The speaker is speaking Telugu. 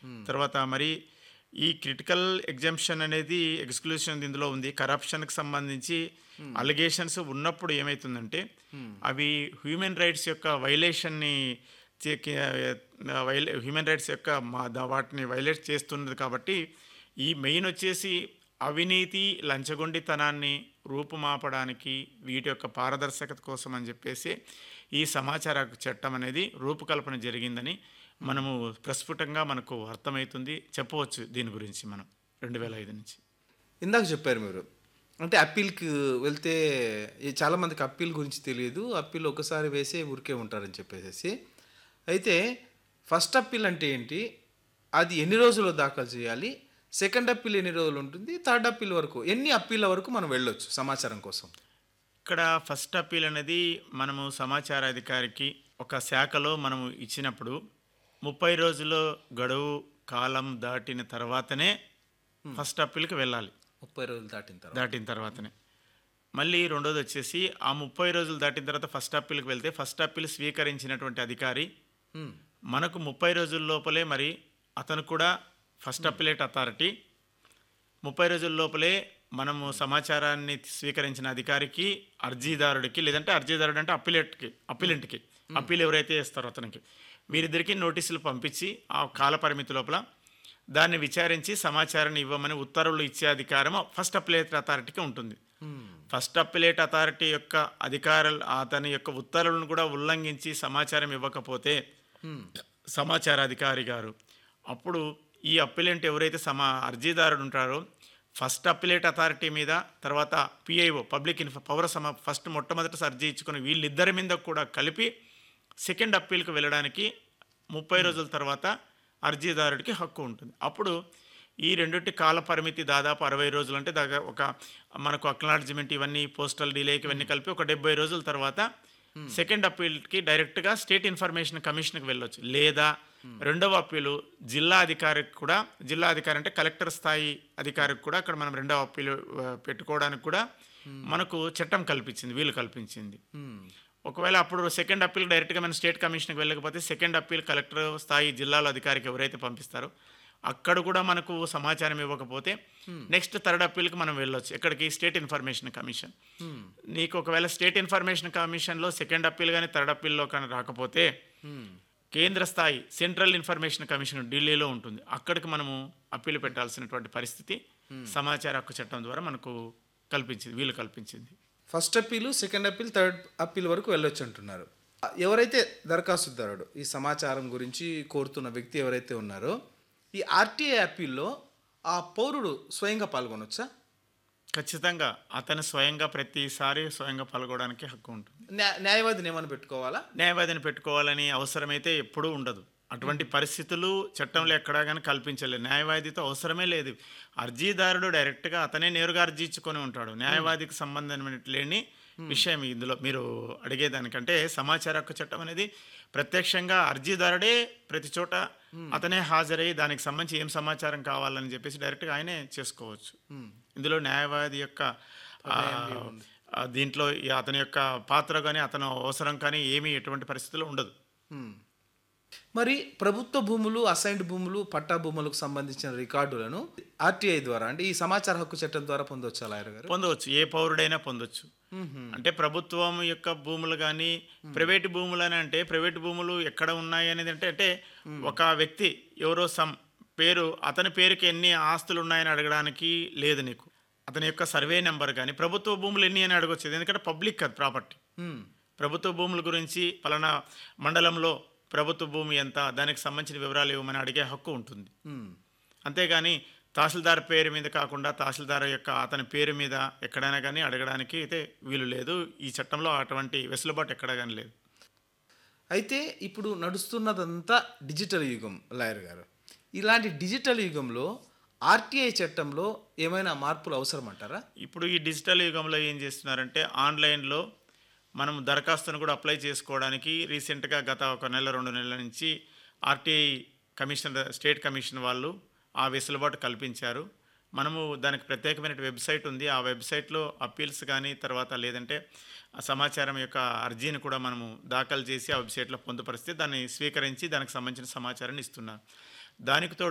తర్వాత మరి ఈ క్రిటికల్ ఎగ్జామ్షన్ అనేది ఎక్స్క్లూషన్ ఇందులో ఉంది కరప్షన్కి సంబంధించి అలిగేషన్స్ ఉన్నప్పుడు ఏమవుతుందంటే అవి హ్యూమన్ రైట్స్ యొక్క వైలేషన్ని వైలే హ్యూమన్ రైట్స్ యొక్క మా- దా- వాటిని వైలేట్ చేస్తున్నది కాబట్టి ఈ మెయిన్ వచ్చేసి అవినీతి లంచగొండితనాన్ని రూపుమాపడానికి వీటి యొక్క పారదర్శకత కోసం అని చెప్పేసి ఈ సమాచార హక్కు చట్టం అనేది రూపకల్పన జరిగిందని మనము ప్రస్ఫుటంగా మనకు అర్థమవుతుంది చెప్పవచ్చు దీని గురించి మనం రెండు వేల ఐదు నుంచి ఇందాక చెప్పారు మీరు అంటే అప్పీల్కి వెళ్తే ఈ చాలా మందికి అప్పీల్ గురించి తెలియదు అప్పీల్ ఒకసారి వేసే ఊరికే ఉంటారని చెప్పేసి అయితే ఫస్ట్ అప్పీల్ అంటే ఏంటి అది ఎన్ని రోజుల్లో దాఖలు చేయాలి సెకండ్ అప్పీల్ ఎన్ని రోజులు ఉంటుంది థర్డ్ అప్పీల్ వరకు ఎన్ని అప్పీల వరకు మనం వెళ్ళొచ్చు సమాచారం కోసం ఇక్కడ ఫస్ట్ అప్పీల్ అనేది మనము సమాచార అధికారికి ఒక శాఖలో మనము ఇచ్చినప్పుడు ముప్పై రోజుల గడువు కాలం దాటిన తర్వాతనే ఫస్ట్ అప్పీల్కి వెళ్ళాలి ముప్పై రోజులు దాటిన తర్వాత దాటిన తర్వాతనే మళ్ళీ రెండోది వచ్చేసి ఆ ముప్పై రోజులు దాటిన తర్వాత ఫస్ట్ అప్పీల్కి వెళ్తే ఫస్ట్ అప్పీల్ స్వీకరించినటువంటి అధికారి హ్మ్. మనకు ముప్పై రోజుల లోపలే మరి అతను కూడా ఫస్ట్ అప్పీలేట్ అథారిటీ ముప్పై రోజుల లోపలే మనము సమాచారాన్ని స్వీకరించిన అధికారికి అర్జీదారుడికి లేదంటే అర్జీదారుడు అంటే అప్పీలేట్కి అప్పీలెంట్కి అప్పీల్ ఎవరైతే ఇస్తారో అతనికి వీరిద్దరికి నోటీసులు పంపించి ఆ కాల పరిమితి లోపల దాన్ని విచారించి సమాచారాన్ని ఇవ్వమని ఉత్తర్వులు ఇచ్చే అధికారం ఫస్ట్ అప్పీలేట్ అథారిటీకి ఉంటుంది ఫస్ట్ అప్పీలేట్ అథారిటీ యొక్క అధికారులు అతని యొక్క ఉత్తర్వులను కూడా ఉల్లంఘించి సమాచారం ఇవ్వకపోతే సమాచార అధికారి గారు అప్పుడు ఈ అప్పిలెంట్ ఎవరైతే సమా అర్జీదారుడు ఉంటారో ఫస్ట్ అప్పిలేట్ అథారిటీ మీద తర్వాత పిఐఓ పబ్లిక్ ఇన్ఫ పౌర సమ ఫస్ట్ మొట్టమొదటి అర్జీ ఇచ్చుకుని వీళ్ళిద్దరి మీద కూడా కలిపి సెకండ్ అప్పీల్కి వెళ్ళడానికి ముప్పై రోజుల తర్వాత అర్జీదారుడికి హక్కు ఉంటుంది అప్పుడు ఈ రెండింటి కాల పరిమితి దాదాపు అరవై రోజులు అంటే దాకా ఒక మనకు అక్నాలజ్మెంట్ ఇవన్నీ పోస్టల్ డిలేకి ఇవన్నీ కలిపి ఒక డెబ్బై రోజుల తర్వాత సెకండ్ అప్పీల్కి డైరెక్ట్గా స్టేట్ ఇన్ఫర్మేషన్ కమిషన్కి వెళ్ళొచ్చు లేదా రెండవ అప్పీలు జిల్లా అధికారికి కూడా జిల్లా అధికారి అంటే కలెక్టర్ స్థాయి అధికారికి కూడా అక్కడ మనం రెండవ అప్పీలు ఆ, పెట్టుకోవడానికి కూడా మనకు చట్టం కల్పించింది వీలు కల్పించింది హ్మ్. ఒకవేళ అప్పుడు సెకండ్ అప్పీల్ డైరెక్ట్గా మనం స్టేట్ కమిషన్కి వెళ్ళకపోతే సెకండ్ అప్పీల్ కలెక్టర్ స్థాయి జిల్లాల అధికారికి ఎవరైతే పంపిస్తారో అక్కడ కూడా మనకు సమాచారం ఇవ్వకపోతే నెక్స్ట్ థర్డ్ అప్పీల్కి మనం వెళ్ళొచ్చు ఎక్కడికి స్టేట్ ఇన్ఫర్మేషన్ కమిషన్ నీకు ఒకవేళ స్టేట్ ఇన్ఫర్మేషన్ కమిషన్లో సెకండ్ అప్పీల్ కానీ థర్డ్ అప్పీల్లో కానీ రాకపోతే హ్మ్. కేంద్ర స్థాయి సెంట్రల్ ఇన్ఫర్మేషన్ కమిషన్ ఢిల్లీలో ఉంటుంది అక్కడికి మనము అప్పీల్ పెట్టాల్సినటువంటి పరిస్థితి సమాచార హక్కు చట్టం ద్వారా మనకు కల్పించింది వీలు కల్పించింది first appeal second appeal third appeal వరకు వెళ్ళొచ్చు అంటున్నారు ఎవరైతే దరఖాస్తుదారుడు ఈ సమాచారం గురించి కోరుతున్న వ్యక్తి ఎవరైతే ఉన్నారో ఈ ఆర్టీఐ అప్పీల్లో ఆ పౌరుడు స్వయంగా పాల్గొనొచ్చా ఖచ్చితంగా అతను స్వయంగా ప్రతిసారి స్వయంగా పాల్గొనడానికి హక్కు ఉంటుంది న్యా- న్యాయవాదిని ఏమైనా పెట్టుకోవాలా న్యాయవాదిని పెట్టుకోవాలని అవసరమైతే ఎప్పుడూ ఉండదు అటువంటి పరిస్థితులు చట్టంలో ఎక్కడా కానీ కల్పించలేదు న్యాయవాదితో అవసరమే లేదు అర్జీదారుడు డైరెక్ట్గా అతనే నేరుగా అర్జీ ఇచ్చుకొని ఉంటాడు న్యాయవాదికి సంబంధం లేని విషయం ఇందులో మీరు అడిగేదానికంటే సమాచార హక్కు చట్టం అనేది ప్రత్యక్షంగా అర్జీదారుడే ప్రతి చోట అతనే హాజరై దానికి సంబంధించి ఏం సమాచారం కావాలని చెప్పేసి డైరెక్ట్గా ఆయనే చేసుకోవచ్చు ఇందులో న్యాయవాది యొక్క ఆ, ఆ, దీంట్లో ఈ అతని యొక్క పాత్ర కానీ అతను అవసరం కానీ ఏమీ ఎటువంటి పరిస్థితుల్లో ఉండదు హ్మ్. మరి ప్రభుత్వ భూములు అసైన్డ్ భూములు పట్టా భూములకు సంబంధించిన రికార్డులను ఆర్టీఐ ద్వారా అంటే ఈ సమాచార హక్కు చట్టం ద్వారా పొందవచ్చా లాయర్ గారు పొందవచ్చు ఏ పౌరుడైనా పొందొచ్చు మ్మ్. అంటే ప్రభుత్వం యొక్క భూములు కానీ ప్రైవేట్ భూములు అని అంటే ప్రైవేట్ భూములు ఎక్కడ ఉన్నాయి అనేది అంటే అంటే ఒక వ్యక్తి ఎవరో సమ్ పేరు అతని పేరుకి ఎన్ని ఆస్తులు ఉన్నాయని అడగడానికి లేదు నీకు అతని యొక్క సర్వే నెంబర్ కానీ ప్రభుత్వ భూములు ఎన్ని అని అడగొచ్చు ఎందుకంటే పబ్లిక్ అది ప్రాపర్టీ హ్మ్. ప్రభుత్వ భూముల గురించి పలానా మండలంలో ప్రభుత్వ భూమి ఎంత దానికి సంబంధించిన వివరాలు ఇవ్వమని అడిగే హక్కు ఉంటుంది హ్మ్. అంతేగాని తహసీల్దార్ పేరు మీద కాకుండా తహసీల్దార్ యొక్క అతని పేరు మీద ఎక్కడైనా కానీ అడగడానికి అయితే వీలు లేదు ఈ చట్టంలో అటువంటి వెసులుబాటు ఎక్కడ కానీ లేదు అయితే ఇప్పుడు నడుస్తున్నదంతా డిజిటల్ యుగం లాయర్ గారు ఇలాంటి డిజిటల్ యుగంలో ఆర్టీఐ చట్టంలో ఏమైనా మార్పులు అవసరం అంటారా ఇప్పుడు ఈ డిజిటల్ యుగంలో ఏం చేస్తున్నారంటే ఆన్లైన్లో మనం దరఖాస్తును కూడా అప్లై చేసుకోవడానికి రీసెంట్గా గత ఒక నెల రెండు నెలల నుంచి ఆర్టీఐ కమిషన్ స్టేట్ కమిషన్ వాళ్ళు ఆ వెసులుబాటు కల్పించారు మనము దానికి ప్రత్యేకమైన వెబ్సైట్ ఉంది ఆ వెబ్సైట్లో అప్పీల్స్ కానీ తర్వాత లేదంటే ఆ సమాచారం యొక్క అర్జీని కూడా మనము దాఖలు చేసి ఆ వెబ్సైట్లో పొందుపరిస్తే దాన్ని స్వీకరించి దానికి సంబంధించిన సమాచారాన్ని ఇస్తున్నారు దానికి తోడు